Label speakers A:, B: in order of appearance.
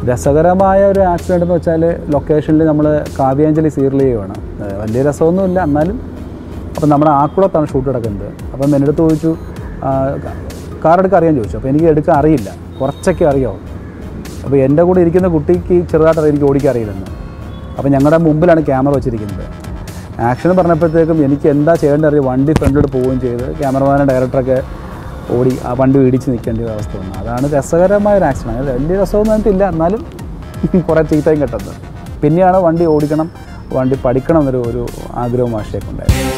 A: രസകരമായ ഒരു ആക്സിഡൻ്റ് എന്ന് വെച്ചാൽ ലൊക്കേഷനിൽ നമ്മൾ കാവ്യാഞ്ജലി സീരിയൽ ചെയ്യുവാണ് ഏഹ് വലിയ രസമൊന്നുമില്ല എന്നാലും അപ്പം നമ്മുടെ ആക്കുളത്താണ് ഷൂട്ട് കിടക്കുന്നത് അപ്പം എൻ്റെ അടുത്ത് ചോദിച്ചു ആ, കാർ എടുക്കാൻ അറിയാൻ ചോദിച്ചു അപ്പോൾ എനിക്ക് എടുക്കാൻ അറിയില്ല കുറച്ചൊക്കെ അറിയാമോ അപ്പോൾ എൻ്റെ കൂടെ ഇരിക്കുന്ന കുട്ടിക്ക് ചെറുതായിട്ട് അറിയാം എനിക്ക് ഓടിക്കാൻ അറിയില്ലെന്ന് അപ്പോൾ ഞങ്ങളുടെ മുമ്പിലാണ് ക്യാമറ വെച്ചിരിക്കുന്നത് ആക്ഷൻ പറഞ്ഞപ്പോഴത്തേക്കും എനിക്ക് എന്താ ചെയ്യേണ്ടത് അറിയാം വണ്ടി ഫ്രണ്ടിലോട്ട് പോവുകയും ചെയ്ത് ക്യാമറമാനും ഡയറക്ടറൊക്കെ ഓടി ആ വണ്ടി ഇടിച്ച് നിൽക്കേണ്ട ഒരു അവസ്ഥ വന്നു അതാണ് രസകരമായ ഒരു ആക്സിഡൻറ്റ് അത് വലിയ രസമൊന്നും എനിക്കില്ല എന്നാലും കുറേ ചീത്തയും കിട്ടുന്നത് പിന്നെയാണ് വണ്ടി ഓടിക്കണം വണ്ടി പഠിക്കണം എന്നൊരു ഒരു ആഗ്രഹവും ആശയൊക്കെ ഉണ്ടായത്